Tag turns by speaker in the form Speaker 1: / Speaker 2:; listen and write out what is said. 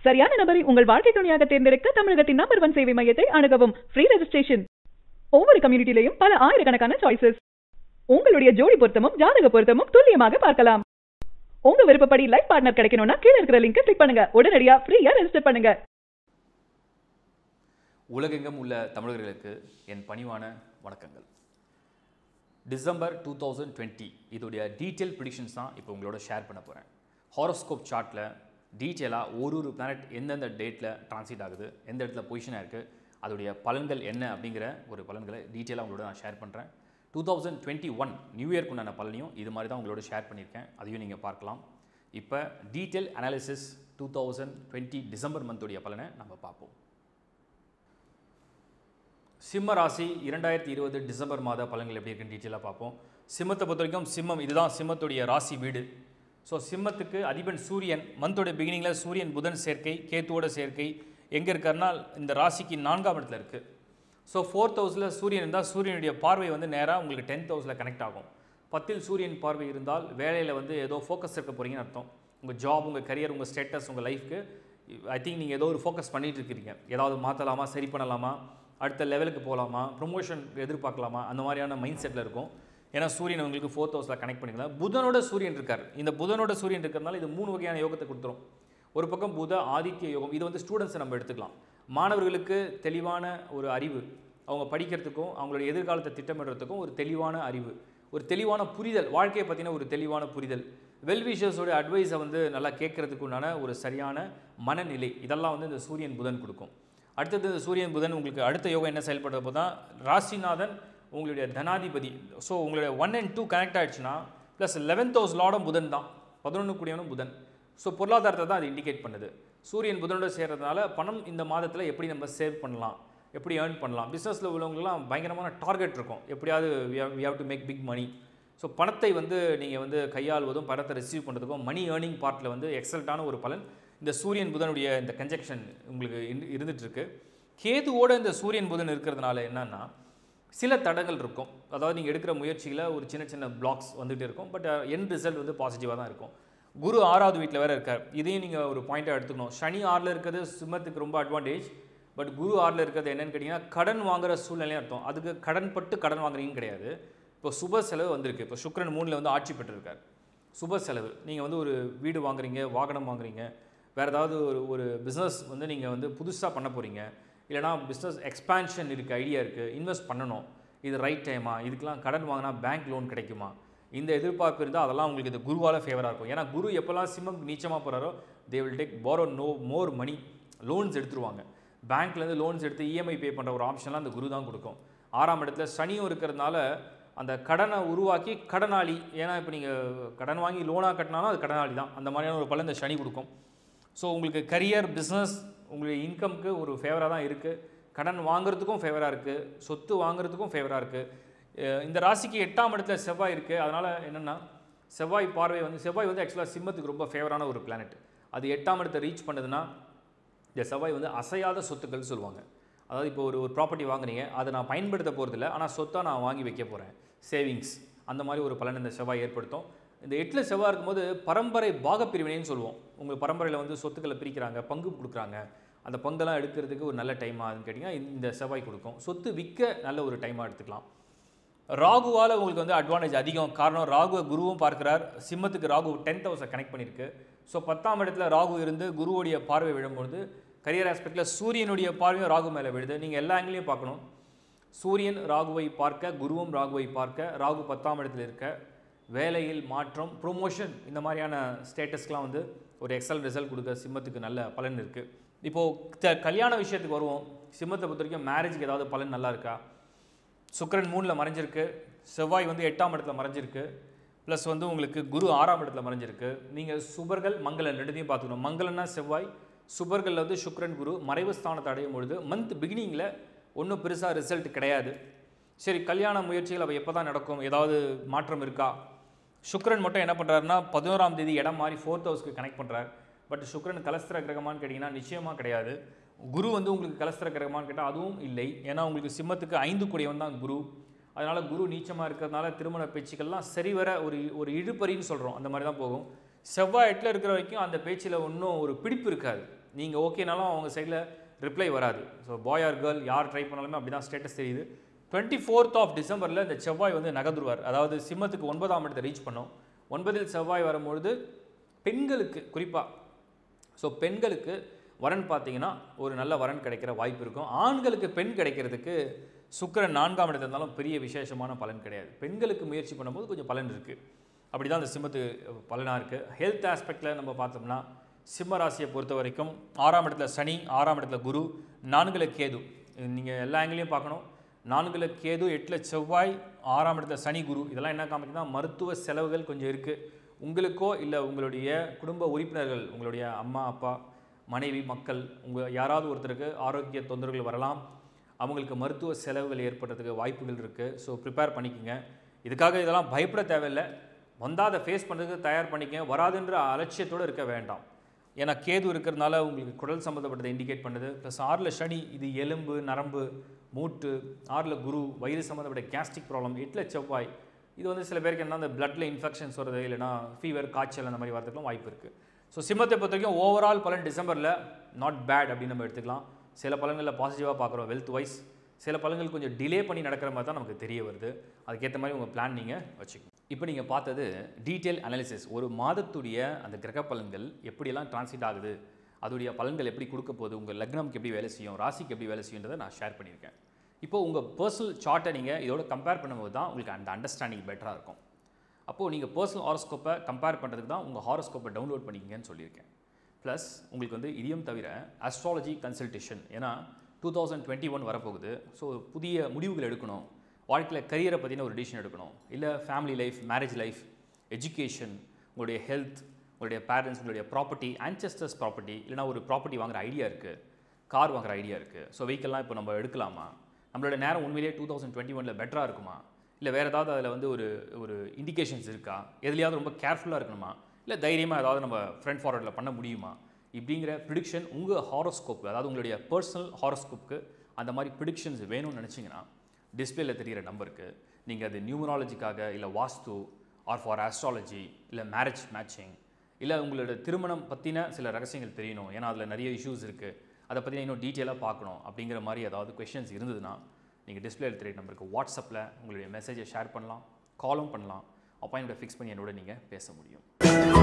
Speaker 1: சரியான நபரை உங்கள் வாழ்க்கை துணையாக தேர்ந்தெடுக்க தமிழகத்தின் நம்பர் ஒன் சேவை மையத்தை அணுகவும் ஃப்ரீ ரெஜிஸ்ட்ரேஷன் ஒவ்வொரு கம்யூனிட்டிலையும் பல ஆயிரக்கணக்கான சாய்ஸஸ் உங்களுடைய ஜோடி பொருத்தமும் ஜாதக பொருத்தமும் துல்லியமாக பார்க்கலாம் உங்க விருப்பப்படி லைஃப் பார்ட்னர் கிடைக்கணும்னா கீழ இருக்கிற லிங்கை கிளிக் பண்ணுங்க உடனடியா ஃப்ரீயா ரெஜிஸ்டர் பண்ணுங்க
Speaker 2: உலகெங்கும் உள்ள தமிழர்களுக்கு என் பணிவான வணக்கங்கள் டிசம்பர் டூ தௌசண்ட் டுவெண்ட்டி இதோடைய டீட்டெயில் ப்ரிடிக்ஷன்ஸ் தான் இப்போ உங்களோட ஷேர் பண்ண போகிறேன் ஹாரோஸ்கோப் சார்ட்டில் டீட்டெயிலாக ஒரு ஒரு பிளானட் எந்தெந்த டேட்டில் டிரான்சிட் ஆகுது எந்த இடத்துல பொசிஷனாக இருக்குது அதோடைய பலன்கள் என்ன அப்படிங்கிற ஒரு பலன்களை டீட்டெயிலாக உங்களோட நான் ஷேர் பண்ணுறேன் two thousand twenty one new இயர்க்கு உண்டான பலனையும் இது மாதிரி தான் உங்களோட ஷேர் பண்ணியிருக்கேன் அதையும் நீங்கள் பார்க்கலாம் இப்போ detail analysis two thousand twenty December மந்தோடைய பலனை நம்ம பார்ப்போம் சிம்ம ராசி இரண்டாயிரத்தி இருபது டிசம்பர் மாத பலன்கள் எப்படி இருக்குன்னு டீட்டெயிலாக பார்ப்போம் சிம்மத்தை பொறுத்த வரைக்கும் சிம்மம் இதுதான் சிம்மத்துடைய ராசி வீடு ஸோ சிம்மத்துக்கு அதிபன் சூரியன் மந்தோட பிகினிங்கில் சூரியன் புதன் சேர்க்கை கேத்துவோட சேர்க்கை எங்கே இருக்காருன்னா இந்த ராசிக்கு நான்காம் இடத்துல இருக்குது ஸோ ஃபோர்த் ஹவுஸில் சூரியன் இருந்தால் சூரியனுடைய பார்வை வந்து நேராக உங்களுக்கு டென்த் ஹவுஸில் கனெக்ட் ஆகும் பத்தில் சூரியன் பார்வை இருந்தால் வேலையில் வந்து ஏதோ ஃபோக்கஸ் இருக்க போகிறீங்கன்னு அர்த்தம் உங்கள் ஜாப் உங்கள் கரியர் உங்கள் ஸ்டேட்டஸ் உங்கள் லைஃப்க்கு ஐ திங்க் நீங்கள் ஏதோ ஒரு ஃபோக்கஸ் பண்ணிட்டு இருக்கிறீங்க ஏதாவது மாற்றலாமா சரி பண்ணலாமா அடுத்த லெவலுக்கு போகலாமா ப்ரொமோஷன் எதிர்பார்க்கலாமா அந்த மாதிரியான மைண்ட் செட்டில் இருக்கும் ஏன்னா சூரியன் உங்களுக்கு ஃபோர்த் ஹவுஸில் கனெக்ட் பண்ணிக்கலாம் புதனோட சூரியன் இருக்கார் இந்த புதனோட சூரியன் இருக்கிறதுனால இது மூணு வகையான யோகத்தை கொடுத்துரும் ஒரு பக்கம் புத ஆதித்ய யோகம் இது வந்து ஸ்டூடெண்ட்ஸை நம்ம எடுத்துக்கலாம் மாணவர்களுக்கு தெளிவான ஒரு அறிவு அவங்க படிக்கிறதுக்கும் அவங்களுடைய எதிர்காலத்தை திட்டமிடுறதுக்கும் ஒரு தெளிவான அறிவு ஒரு தெளிவான புரிதல் வாழ்க்கையை பற்றின ஒரு தெளிவான புரிதல் வெல்விஷர்ஸோட அட்வைஸை வந்து நல்லா கேட்கறதுக்கு உண்டான ஒரு சரியான மனநிலை இதெல்லாம் வந்து இந்த சூரியன் புதன் கொடுக்கும் அடுத்தது இந்த சூரியன் புதன் உங்களுக்கு அடுத்த யோகம் என்ன செயல்படுறப்போ தான் ராசிநாதன் உங்களுடைய தனாதிபதி ஸோ உங்களுடைய ஒன் அண்ட் டூ கனெக்ட் ஆகிடுச்சுன்னா ப்ளஸ் லெவன்த் ஹவுஸ் லார்டும் புதன் தான் பதினொன்று கூடியவனும் புதன் ஸோ பொருளாதாரத்தை தான் அது இண்டிகேட் பண்ணுது சூரியன் புதனோட சேர்றதுனால பணம் இந்த மாதத்தில் எப்படி நம்ம சேவ் பண்ணலாம் எப்படி ஏர்ன் பண்ணலாம் பிஸ்னஸில் உள்ளவங்களுக்குலாம் பயங்கரமான டார்கெட் இருக்கும் எப்படியாவது we have to make big money so பணத்தை வந்து நீங்கள் வந்து கையாள்வதும் பணத்தை ரிசீவ் பண்ணுறதுக்கும் மணி ஏர்னிங் பார்ட்டில் வந்து எக்ஸல்ட்டான ஒரு பலன் இந்த சூரியன் புதனுடைய இந்த கன்ஜெக்ஷன் உங்களுக்கு இருந்துட்டு இருக்கு கேதுவோட இந்த சூரியன் புதன் இருக்கிறதுனால என்னன்னா சில தடங்கள் இருக்கும் அதாவது நீங்கள் எடுக்கிற முயற்சியில் ஒரு சின்ன சின்ன பிளாக்ஸ் வந்துகிட்டே இருக்கும் பட் என் ரிசல்ட் வந்து பாசிட்டிவாக தான் இருக்கும் குரு ஆறாவது வீட்டில் வேறு இருக்கார் இதையும் நீங்கள் ஒரு பாயிண்ட்டாக எடுத்துக்கணும் சனி ஆறில் இருக்கிறது சிம்மத்துக்கு ரொம்ப அட்வான்டேஜ் பட் குரு ஆறில் இருக்கிறது என்னன்னு கேட்டிங்கன்னா கடன் வாங்குற சூழ்நிலையும் அர்த்தம் அதுக்கு கடன் பட்டு கடன் வாங்குறீங்கன்னு கிடையாது இப்போ சுப செலவு வந்திருக்கு இப்போ சுக்கரன் மூணில் வந்து ஆட்சி பெற்றிருக்கார் சுப செலவு நீங்கள் வந்து ஒரு வீடு வாங்குறீங்க வாகனம் வாங்குறீங்க வேறு ஏதாவது ஒரு ஒரு பிஸ்னஸ் வந்து நீங்கள் வந்து புதுசாக பண்ண போகிறீங்க இல்லைனா பிஸ்னஸ் எக்ஸ்பான்ஷன் இருக்குது ஐடியா இருக்குது இன்வெஸ்ட் பண்ணணும் இது ரைட் டைமா இதுக்கெலாம் கடன் வாங்கினா பேங்க் லோன் கிடைக்குமா இந்த எதிர்பார்ப்பு இருந்தால் அதெல்லாம் உங்களுக்கு இது குருவால் ஃபேவராக இருக்கும் ஏன்னா குரு எப்போல்லாம் சிம்மம் நீச்சமாக போகிறாரோ they will take borrow no more money loans எடுத்துருவாங்க பேங்க்லேருந்து லோன்ஸ் எடுத்து இஎம்ஐ பே பண்ணுற ஒரு ஆப்ஷன்லாம் அந்த குரு தான் கொடுக்கும் ஆறாம் இடத்துல சனியும் இருக்கிறதுனால அந்த கடனை உருவாக்கி கடனாளி ஏன்னா இப்போ நீங்கள் கடன் வாங்கி லோனாக கட்டினாலும் அது கடனாளி தான் அந்த மாதிரியான ஒரு பலன் இந்த சனி கொடுக்கும் ஸோ உங்களுக்கு கரியர் பிஸ்னஸ் உங்களுடைய இன்கம்க்கு ஒரு ஃபேவராக தான் இருக்குது கடன் வாங்குறதுக்கும் ஃபேவராக இருக்குது சொத்து வாங்குறதுக்கும் ஃபேவராக இருக்குது இந்த ராசிக்கு எட்டாம் இடத்துல செவ்வாய் இருக்குது அதனால் என்னென்னா செவ்வாய் பார்வை வந்து செவ்வாய் வந்து ஆக்சுவலாக சிம்மத்துக்கு ரொம்ப ஃபேவரான ஒரு பிளானட் அது எட்டாம் இடத்தை ரீச் பண்ணுதுன்னா இந்த செவ்வாய் வந்து அசையாத சொத்துக்கள் சொல்லுவாங்க அதாவது இப்போ ஒரு ஒரு ப்ராப்பர்ட்டி வாங்குறீங்க அதை நான் பயன்படுத்த போகிறதில்ல ஆனால் சொத்தாக நான் வாங்கி வைக்க போகிறேன் சேவிங்ஸ் அந்த மாதிரி ஒரு பலன் இந்த செவ்வாய் ஏற்படுத்தும் இந்த எட்டில் செவ்வாய் இருக்கும்போது பரம்பரை பாகப்பிரிவினைன்னு சொல்லுவோம் உங்கள் பரம்பரையில் வந்து சொத்துக்களை பிரிக்கிறாங்க பங்கு கொடுக்குறாங்க அந்த பங்கெல்லாம் எடுக்கிறதுக்கு ஒரு நல்ல டைமாக அதுன்னு கேட்டிங்கன்னா இந்த செவ்வாய் கொடுக்கும் சொத்து விற்க நல்ல ஒரு டைமாக எடுத்துக்கலாம் ராகுவால் உங்களுக்கு வந்து அட்வான்டேஜ் அதிகம் காரணம் ராகுவை குருவும் பார்க்குறார் சிம்மத்துக்கு ராகு டென்த் ஹவுஸை கனெக்ட் பண்ணியிருக்கு ஸோ பத்தாம் இடத்துல ராகு இருந்து குருவுடைய பார்வை விழும்பொழுது கரியர் ஆஸ்பெக்டில் சூரியனுடைய பார்வையும் ராகு மேலே விழுது நீங்கள் எல்லா ஆங்கிலையும் பார்க்கணும் சூரியன் ராகுவை பார்க்க குருவும் ராகுவை பார்க்க ராகு பத்தாம் இடத்துல இருக்க வேலையில் மாற்றம் ப்ரொமோஷன் இந்த மாதிரியான ஸ்டேட்டஸ்க்கெலாம் வந்து ஒரு எக்ஸல் ரிசல்ட் கொடுக்க சிம்மத்துக்கு நல்ல பலன் இருக்குது இப்போது கல்யாண விஷயத்துக்கு வருவோம் சிம்மத்தை பொறுத்த வரைக்கும் மேரேஜுக்கு ஏதாவது பலன் நல்லா இருக்கா சுக்கரன் மூணில் மறைஞ்சிருக்கு செவ்வாய் வந்து எட்டாம் இடத்துல மறைஞ்சிருக்கு ப்ளஸ் வந்து உங்களுக்கு குரு ஆறாம் இடத்துல மறைஞ்சிருக்கு நீங்கள் சுபர்கள் மங்களன் ரெண்டுத்தையும் பார்த்துக்கணும் மங்களன்னா செவ்வாய் சுபர்களில் வந்து சுக்கரன் குரு மறைவு ஸ்தானத்தை அடையும் பொழுது மந்த் பிகினிங்கில் ஒன்றும் பெருசாக ரிசல்ட் கிடையாது சரி கல்யாண முயற்சிகள் அவள் எப்போ தான் நடக்கும் ஏதாவது மாற்றம் இருக்கா சுக்கரன் மட்டும் என்ன பண்ணுறாருன்னா பதினோராம் தேதி இடம் மாதிரி ஃபோர்த் ஹவுஸ்க்கு கனெக்ட் பண்ணுறார் பட் சுக்கரன் கலஸ்திர கிரகமான்னு கேட்டிங்கன்னா நிச்சயமாக கிடையாது குரு வந்து உங்களுக்கு கலஸ்திர கிரகமான்னு கேட்டால் அதுவும் இல்லை ஏன்னா உங்களுக்கு சிம்மத்துக்கு ஐந்து கூடியவன் தான் குரு அதனால் குரு நீச்சமாக இருக்கிறதுனால திருமண பேச்சுக்கள்லாம் சரிவர ஒரு ஒரு இழுபறின்னு சொல்கிறோம் அந்த மாதிரி தான் போகும் செவ்வாய் எட்டில் இருக்கிற வரைக்கும் அந்த பேச்சில் ஒன்றும் ஒரு பிடிப்பு இருக்காது நீங்கள் ஓகேனாலும் அவங்க சைடில் ரிப்ளை வராது ஸோ பாய் ஆர் கேர்ள் யார் ட்ரை பண்ணாலுமே அப்படி தான் ஸ்டேட்டஸ் தெரியுது டுவெண்ட்டி ஃபோர்த் ஆஃப் டிசம்பரில் இந்த செவ்வாய் வந்து நகர்ந்துருவார் அதாவது சிம்மத்துக்கு ஒன்பதாம் இடத்தை ரீச் பண்ணோம் ஒன்பதில் செவ்வாய் வரும்பொழுது பெண்களுக்கு குறிப்பாக ஸோ பெண்களுக்கு வரன் பார்த்தீங்கன்னா ஒரு நல்ல வரன் கிடைக்கிற வாய்ப்பு இருக்கும் ஆண்களுக்கு பெண் கிடைக்கிறதுக்கு சுக்கிரன் நான்காம் இடத்துல இருந்தாலும் பெரிய விசேஷமான பலன் கிடையாது பெண்களுக்கு முயற்சி பண்ணும்போது கொஞ்சம் பலன் இருக்குது அப்படி தான் அந்த சிம்மத்து பலனாக இருக்குது ஹெல்த் ஆஸ்பெக்டில் நம்ம பார்த்தோம்னா சிம்ம ராசியை பொறுத்த வரைக்கும் ஆறாம் இடத்துல சனி ஆறாம் இடத்துல குரு நான்குல கேது நீங்கள் எல்லா ஆங்கிலையும் பார்க்கணும் நான்குல கேது எட்டில் செவ்வாய் ஆறாம் இடத்துல சனி குரு இதெல்லாம் என்ன காமிக்குதுன்னா மருத்துவ செலவுகள் கொஞ்சம் இருக்குது உங்களுக்கோ இல்லை உங்களுடைய குடும்ப உறுப்பினர்கள் உங்களுடைய அம்மா அப்பா மனைவி மக்கள் உங்கள் யாராவது ஒருத்தருக்கு ஆரோக்கிய தொந்தரவுகள் வரலாம் அவங்களுக்கு மருத்துவ செலவுகள் ஏற்படுறதுக்கு வாய்ப்புகள் இருக்குது ஸோ ப்ரிப்பேர் பண்ணிக்கோங்க இதுக்காக இதெல்லாம் பயப்பட தேவையில்லை வந்தால் அதை ஃபேஸ் பண்ணுறதுக்கு தயார் பண்ணிக்கங்க வராதுன்ற அலட்சியத்தோடு இருக்க வேண்டாம் ஏன்னா கேது இருக்கிறதுனால உங்களுக்கு குடல் சம்மந்தப்பட்டதை இண்டிகேட் பண்ணுது ப்ளஸ் ஆறில் சனி இது எலும்பு நரம்பு மூட்டு ஆறில் குரு வயிறு சம்மந்தப்பட்ட கேஸ்ட்ரிக் ப்ராப்ளம் எட்டில் செவ்வாய் இது வந்து சில பேருக்கு என்ன அந்த பிளட்டில் இன்ஃபெக்ஷன்ஸ் வருது இல்லைனா ஃபீவர் காய்ச்சல் அந்த மாதிரி வரதுக்குலாம் வாய்ப்பு இருக்குது ஸோ சிம்மத்தை பொறுத்த வரைக்கும் ஓவரால் பலன் டிசம்பரில் நாட் பேட் அப்படின்னு நம்ம எடுத்துக்கலாம் சில பலன்களில் பாசிட்டிவாக பார்க்குறோம் வெல்த் வைஸ் சில பலன்கள் கொஞ்சம் டிலே பண்ணி நடக்கிற மாதிரி தான் நமக்கு தெரிய வருது அதுக்கேற்ற மாதிரி உங்கள் பிளான் நீங்கள் வச்சுக்கணும் இப்போ நீங்கள் பார்த்தது டீட்டெயில் அனாலிசிஸ் ஒரு மாதத்துடைய அந்த கிரக பலன்கள் எப்படியெல்லாம் டிரான்சிட் ஆகுது அதோடைய பலன்கள் எப்படி கொடுக்க போகுது உங்கள் லக்னம்க்கு எப்படி வேலை செய்யும் ராசிக்கு எப்படி வேலை செய்யுன்றதை நான் ஷேர் பண்ணியிருக்கேன் இப்போ உங்கள் பர்சனல் சார்ட்டை நீங்கள் இதோட கம்பேர் பண்ணும்போது தான் உங்களுக்கு அந்த அண்டர்ஸ்டாண்டிங் பெட்டராக இருக்கும் அப்போது நீங்கள் பர்சனல் ஹாரோஸ்கோப்பை கம்பேர் பண்ணுறதுக்கு தான் உங்கள் ஹாரோஸ்கோப்பை டவுன்லோட் பண்ணிக்கங்கன்னு சொல்லியிருக்கேன் ப்ளஸ் உங்களுக்கு வந்து இதையும் தவிர அஸ்ட்ராலஜி கன்சல்டேஷன் ஏன்னா டூ தௌசண்ட் டுவெண்ட்டி ஒன் வரப்போகுது ஸோ புதிய முடிவுகள் எடுக்கணும் வாழ்க்கையில் கரியரை பற்றின ஒரு டிசிஷன் எடுக்கணும் இல்லை family life marriage life education உங்களுடைய ஹெல்த் உங்களுடைய பேரண்ட்ஸ் உங்களுடைய ப்ராப்பர்ட்டி ஆன்செஸ்டர்ஸ் ப்ராப்பர்ட்டி இல்லைனா ஒரு ப்ராப்பர்ட்டி வாங்குற ஐடியா இருக்குது கார் வாங்குற ஐடியா இருக்குது ஸோ வெஹிக்கல்லாம் இப்போ நம்ம எடுக்கலாமா நம்மளோட நேரம் உண்மையிலேயே டூ தௌசண்ட் டுவெண்ட்டி ஒனில் பெட்டராக இருக்குமா இல்லை வேறு ஏதாவது அதில் வந்து ஒரு ஒரு இண்டிகேஷன்ஸ் இருக்கா எதுலையாவது ரொம்ப கேர்ஃபுல்லாக இருக்கணுமா இல்லை தைரியமாக ஏதாவது நம்ம ஃப்ரண்ட் ஃபார்வர்டில் பண்ண முடியுமா இப்படிங்கிற ப்ரிடிக்ஷன் உங்கள் ஹாரோஸ்கோப் அதாவது உங்களுடைய பர்சனல் ஹாரோஸ்கோப்புக்கு அந்த மாதிரி ப்ரிடிக்ஷன்ஸ் வேணும்னு நினச்சிங்கன்னா டிஸ்பிளேல தெரிகிற நம்பருக்கு நீங்கள் அது நியூமராலஜிக்காக இல்லை வாஸ்து ஆர் ஃபார் ஆஸ்ட்ராலஜி இல்லை மேரேஜ் மேட்சிங் இல்லை உங்களோட திருமணம் பற்றின சில ரகசியங்கள் தெரியணும் ஏன்னா அதில் நிறைய இஷ்யூஸ் இருக்குது அதை பற்றி இன்னும் டீட்டெயிலாக பார்க்கணும் அப்படிங்கிற மாதிரி ஏதாவது கொஷின்ஸ் இருந்ததுன்னா நீங்கள் டிஸ்பிளேல தெரிய நம்பருக்கு வாட்ஸ்அப்பில் உங்களுடைய மெசேஜை ஷேர் பண்ணலாம் காலும் பண்ணலாம் அப்பாயின்மெண்ட்டை ஃபிக்ஸ் பண்ணி என்னோட நீங்கள் பேச முடியும்